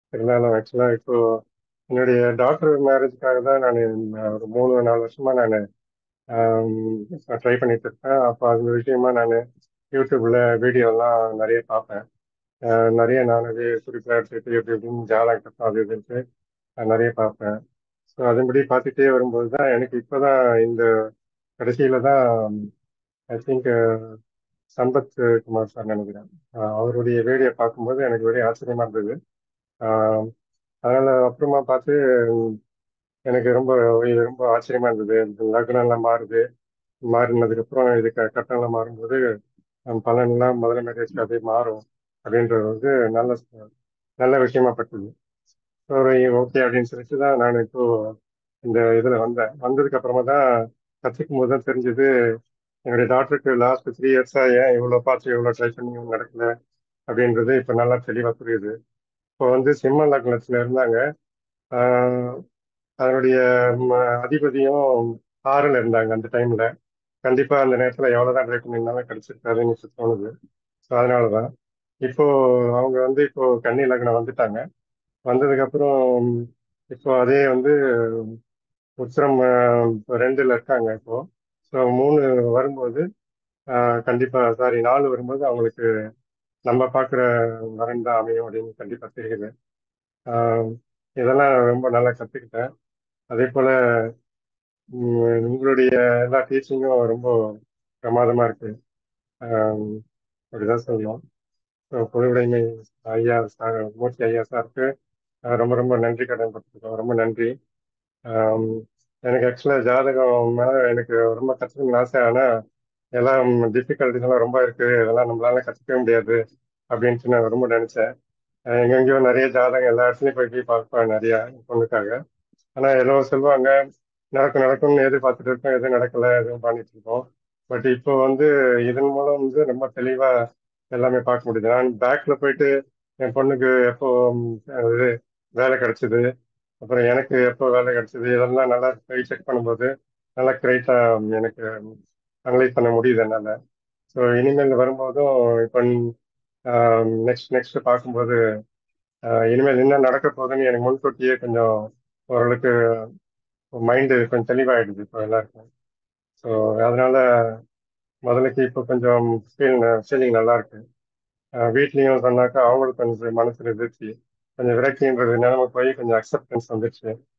இருந்தாலும் ஆக்சுவலா இப்போ என்னுடைய டாக்டர் மேரேஜ்க்காக தான் நான் ஒரு மூணு நாலு வருஷமா நான் ட்ரை பண்ணிட்டு இருக்கேன் அப்போ அந்த விஷயமா நான் யூடியூப்ல வீடியோலாம் நிறைய பார்ப்பேன் அஹ் நிறைய நான் அது குறிப்பாக எடுத்துக்கிட்டு எப்படி எப்படின்னு ஜாதகம் கட்டம் அது இதுன்ட்டு நான் நிறைய பார்ப்பேன் ஸோ அதன்படி பார்த்துட்டே வரும்போது தான் எனக்கு இப்போதான் இந்த கடைசியில தான் I think Sampath Kumar sir நினைக்கிறேன் அஹ் அவருடைய வீடியோ பார்க்கும்போது எனக்கு ஒரே ஆச்சரியமா இருந்தது ஆஹ் அதனால அப்புறமா பார்த்து எனக்கு ரொம்ப இது ரொம்ப ஆச்சரியமா இருந்தது இந்த லக்னம் எல்லாம் மாறுது மாறினதுக்கு அப்புறம் இது க- கட்டணம்லாம் மாறும்போது நம்ம பலன்லாம் முதல்ல மேரேஜ் அதே மாறும் அப்படின்றது வந்து நல்ல நல்ல விஷயமா பட்டது ஒரு ஓகே அப்படின்னு சொல்லிட்டு தான் நான் இப்போ இந்த இதுல வந்தேன் வந்ததுக்கு அப்புறமா தான் கத்துக்கும் போது தான் தெரிஞ்சது என்னுடைய டாக்டருக்கு லாஸ்ட் த்ரீ இயர்ஸா ஏன் இவ்வளவு பார்த்து இவ்வளவு ட்ரை பண்ணி நடக்கல அப்படின்றது இப்ப நல்லா தெளிவா புரியுது இப்போ வந்து சிம்ம லக்னத்துல இருந்தாங்க ஆஹ் அதனுடைய ம, அதிபதியும் ஆறுல இருந்தாங்க அந்த டைம்ல கண்டிப்பா அந்த நேரத்துல எவ்வளவுதான் ட்ரை பண்ணியிருந்தாலும் கிடைச்சிருக்காதுன்னு எனக்கு தோணுது ஸோ அதனாலதான் இப்போ அவங்க வந்து இப்போ கன்னி லக்னம் வந்துட்டாங்க வந்ததுக்கு அப்புறம் இப்போ அதே வந்து உத்திரம் ஆஹ், இப்போ ரெண்டுல இருக்காங்க இப்போ ஸோ மூணு வரும்போது ஆஹ், கண்டிப்பா சாரி நாலு வரும்போது அவங்களுக்கு நம்ம பார்க்குற வரன் தான் அமையும் அப்படின்னு கண்டிப்பா தெரியுது ஆஹ், இதெல்லாம் ரொம்ப நல்லா கத்துக்கிட்டேன் அதே போல உம், உங்களுடைய எல்லா டீச்சிங்கும் ரொம்ப பிரமாதமா இருக்கு ஆஹ், அப்படிதான் சொல்லணும் ஸோ பொதுவுடைமை ஐயா சார் மூர்த்தி ஐயா சாருக்கு ஆஹ், ரொம்ப ரொம்ப நன்றி கடன் பட்டிருக்கோம் ரொம்ப நன்றி ஆம், எனக்கு ஆக்சுவலாக ஜாதகம் மேல எனக்கு ரொம்ப கற்றுக்கணும்னு ஆசை ஆனால் எல்லாம் டிஃபிகல்ட்டிஸ் எல்லாம் ரொம்ப இருக்கு இதெல்லாம் நம்மளால கற்றுக்கவே முடியாது அப்படின்ட்டு நான் ரொம்ப நினைச்சேன் அஹ் எங்கெங்கேயோ நிறைய ஜாதகம் எல்லா இடத்துலையும் போய் போய் பார்ப்பேன் நிறைய என் பொண்ணுக்காக ஆனால் எல்லோரும் சொல்லுவாங்க நடக்கும் நடக்கும்னு எதிர்பார்த்துட்டு இருக்கோம் எதுவும் நடக்கல எதுவும் பண்ணிட்டு இருக்கோம் பட் இப்போ வந்து இதன் மூலம் வந்து ரொம்ப தெளிவா எல்லாமே பார்க்க முடியுது நான் பேக்ல போயிட்டு என் பொண்ணுக்கு எப்போ ம், இது வேலை கிடைச்சது அப்புறம் எனக்கு எப்போ வேலை கிடைச்சது இதெல்லாம் நல்லா போய் செக் பண்ணும்போது நல்லா கிரைட்டா எனக்கு அனலைஸ் பண்ண முடியுது என்னால ஸோ இனிமேல் வரும்போதும் இப்போ நெக்ஸ்ட் நெக்ஸ்ட் பார்க்கும்போது ஆஹ் இனிமேல் என்ன நடக்க போகுதுன்னு எனக்கு முன்கூட்டியே கொஞ்சம் ஓரளவுக்கு மைண்டு கொஞ்சம் தெளிவாயிடுது இப்போ எல்லாருக்கும் ஸோ அதனால முதலுக்கு இப்போ கொஞ்சம் ஃபீல் ஃபீலிங் நல்லா இருக்கு ஆஹ் வீட்லயும் சொன்னாக்கா அவங்களுக்கு கொஞ்சம் மனசுல இருந்துச்சு கொஞ்சம் விரக்தின்றது நிலைமை போய் கொஞ்சம் அக்செப்டன்ஸ் வந்துச்சு